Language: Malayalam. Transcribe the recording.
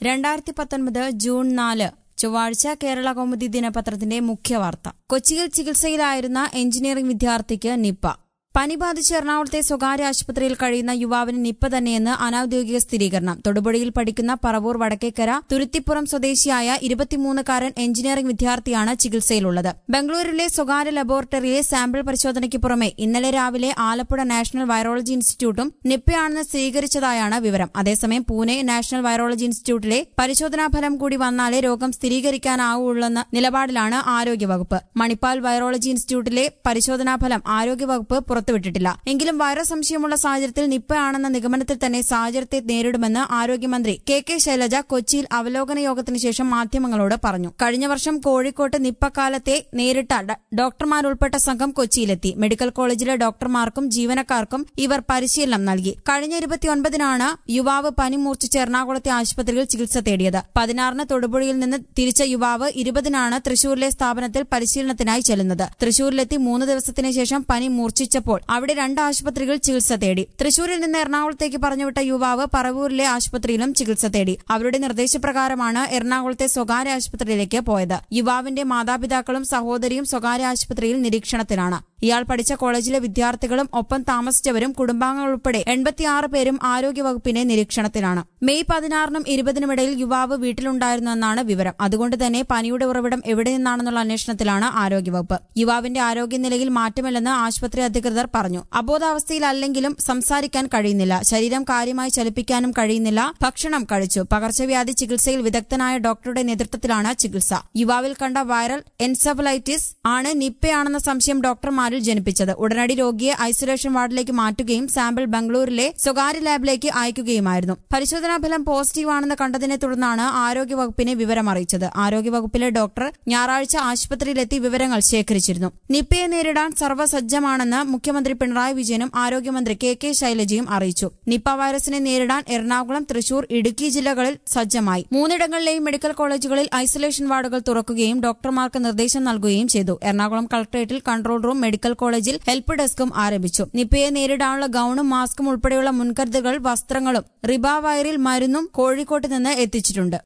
രണ്ടായിരത്തി പത്തൊൻപത് ജൂൺ നാല് ചൊവ്വാഴ്ച കേരള കൗമുദി ദിനപത്രത്തിന്റെ മുഖ്യവാർത്ത കൊച്ചിയിൽ ചികിത്സയിലായിരുന്ന എഞ്ചിനീയറിംഗ് വിദ്യാർത്ഥിക്ക് നിപ്പ പനി ബാധിച്ച് എറണാകുളത്തെ സ്വകാര്യ ആശുപത്രിയിൽ കഴിയുന്ന യുവാവിന് നിപ്പ തന്നെയെന്ന് അനൌദ്യോഗിക സ്ഥിരീകരണം തൊടുപുഴയിൽ പഠിക്കുന്ന പറവൂർ വടക്കേക്കര തുരുത്തിപ്പുറം സ്വദേശിയായ ഇരുപത്തിമൂന്നുകാരൻ എഞ്ചിനീയറിംഗ് വിദ്യാർത്ഥിയാണ് ചികിത്സയിലുള്ളത് ബംഗളൂരുവിലെ സ്വകാര്യ ലബോറട്ടറിയിലെ സാമ്പിൾ പരിശോധനയ്ക്ക് പുറമെ ഇന്നലെ രാവിലെ ആലപ്പുഴ നാഷണൽ വൈറോളജി ഇൻസ്റ്റിറ്റ്യൂട്ടും നിപ്പയാണെന്ന് സ്ഥിരീകരിച്ചതായാണ് വിവരം അതേസമയം പൂനെ നാഷണൽ വൈറോളജി ഇൻസ്റ്റിറ്റ്യൂട്ടിലെ പരിശോധനാ ഫലം കൂടി വന്നാലേ രോഗം സ്ഥിരീകരിക്കാനാവുള്ളെന്ന നിലപാടിലാണ് ആരോഗ്യവകുപ്പ് മണിപ്പാൽ വൈറോളജി ഇൻസ്റ്റിറ്റ്യൂട്ടിലെ പരിശോധനാ ഫലം ആരോഗ്യവകുപ്പ് പുറത്തുവിട്ടിട്ടില്ല എങ്കിലും വൈറസ് സംശയമുള്ള സാഹചര്യത്തിൽ നിപ്പയാണെന്ന നിഗമനത്തിൽ തന്നെ സാഹചര്യത്തെ നേരിടുമെന്ന് ആരോഗ്യമന്ത്രി കെ കെ ശൈലജ കൊച്ചിയിൽ അവലോകന യോഗത്തിന് ശേഷം മാധ്യമങ്ങളോട് പറഞ്ഞു കഴിഞ്ഞ വർഷം കോഴിക്കോട്ട് നിപ്പ കാലത്തെ നേരിട്ട ഡ- ഡോക്ടർമാരുൾപ്പെട്ട സംഘം കൊച്ചിയിലെത്തി മെഡിക്കൽ കോളേജിലെ ഡോക്ടർമാർക്കും ജീവനക്കാർക്കും ഇവർ പരിശീലനം നൽകി കഴിഞ്ഞ ഇരുപത്തിയൊൻപതിനാണ് യുവാവ് പനി മൂർച്ഛിച്ച് എറണാകുളത്തെ ആശുപത്രിയിൽ ചികിത്സ തേടിയത് പതിനാറിന് തൊടുപുഴയിൽ നിന്ന് തിരിച്ച യുവാവ് ഇരുപതിനാണ് തൃശൂരിലെ സ്ഥാപനത്തിൽ പരിശീലനത്തിനായി ചെല്ലുന്നത് തൃശൂരിലെത്തി മൂന്ന് ദിവസത്തിന് ശേഷം പനി മൂർച്ഛിച്ചപ്പോൾ അവിടെ രണ്ട് ആശുപത്രികൾ ചികിത്സ തേടി തൃശൂരിൽ നിന്ന് എറണാകുളത്തേക്ക് പറഞ്ഞുവിട്ട യുവാവ് പറവൂരിലെ ആശുപത്രിയിലും ചികിത്സ തേടി അവരുടെ നിർദ്ദേശപ്രകാരമാണ് എറണാകുളത്തെ സ്വകാര്യ ആശുപത്രിയിലേക്ക് പോയത് യുവാവിന്റെ മാതാപിതാക്കളും സഹോദരിയും സ്വകാര്യ ആശുപത്രിയിൽ നിരീക്ഷണത്തിലാണ് ഇയാൾ പഠിച്ച കോളേജിലെ വിദ്യാർത്ഥികളും ഒപ്പം താമസിച്ചവരും കുടുംബാംഗങ്ങൾ ഉൾപ്പെടെ എൺപത്തിയാറ് പേരും ആരോഗ്യവകുപ്പിന്റെ നിരീക്ഷണത്തിലാണ് മെയ് പതിനാറിനും ഇരുപതിനുമിടയിൽ യുവാവ് വീട്ടിലുണ്ടായിരുന്നെന്നാണ് വിവരം അതുകൊണ്ട് തന്നെ പനിയുടെ ഉറവിടം എവിടെ നിന്നാണെന്നുള്ള അന്വേഷണത്തിലാണ് ആരോഗ്യവകുപ്പ് യുവാവിന്റെ ആരോഗ്യനിലയിൽ മാറ്റമില്ലെന്ന് ആശുപത്രി അധികൃതർ പറഞ്ഞു അബോധാവസ്ഥയിലല്ലെങ്കിലും സംസാരിക്കാൻ കഴിയുന്നില്ല ശരീരം കാര്യമായി ചലിപ്പിക്കാനും കഴിയുന്നില്ല ഭക്ഷണം കഴിച്ചു പകർച്ചവ്യാധി ചികിത്സയിൽ വിദഗ്ധനായ ഡോക്ടറുടെ നേതൃത്വത്തിലാണ് ചികിത്സ യുവാവിൽ കണ്ട വൈറൽ എൻസഫലൈറ്റിസ് ആണ് നിപ്പയാണെന്ന സംശയം ഡോക്ടർമാരിൽ ജനിപ്പിച്ചത് ഉടനടി രോഗിയെ ഐസൊലേഷൻ വാർഡിലേക്ക് മാറ്റുകയും സാമ്പിൾ ബംഗളൂരിലെ സ്വകാര്യ ലാബിലേക്ക് അയക്കുകയുമായിരുന്നു പരിശോധനാ ഫലം പോസിറ്റീവ് ആണെന്ന് കണ്ടതിനെ തുടർന്നാണ് ആരോഗ്യവകുപ്പിനെ വിവരം അറിയിച്ചത് ആരോഗ്യവകുപ്പിലെ ഡോക്ടർ ഞായറാഴ്ച ആശുപത്രിയിലെത്തി വിവരങ്ങൾ ശേഖരിച്ചിരുന്നു നിപ്പയെ നേരിടാൻ സർവ്വസജ്ജമാണെന്ന് മുഖ്യമന്ത്രി പിണറായി വിജയനും ആരോഗ്യമന്ത്രി കെ കെ ശൈലജയും അറിയിച്ചു നിപ്പ വൈറസിനെ നേരിടാൻ എറണാകുളം തൃശൂർ ഇടുക്കി ജില്ലകളിൽ സജ്ജമായി മൂന്നിടങ്ങളിലെയും മെഡിക്കൽ കോളേജുകളിൽ ഐസൊലേഷൻ വാർഡുകൾ തുറക്കുകയും ഡോക്ടർമാർക്ക് നിർദ്ദേശം നൽകുകയും ചെയ്തു എറണാകുളം കളക്ടറേറ്റിൽ കൺട്രോൾ റൂം മെഡിക്കൽ കോളേജിൽ ഹെൽപ്പ് ഡെസ്കും ആരംഭിച്ചു നിപ്പയെ നേരിടാനുള്ള ഗൌണും മാസ്കും ഉൾപ്പെടെയുള്ള മുൻകരുതലുകൾ വസ്ത്രങ്ങളും റിബാവയറിൽ മരുന്നും കോഴിക്കോട്ട് നിന്ന് എത്തിച്ചിട്ടുണ്ട്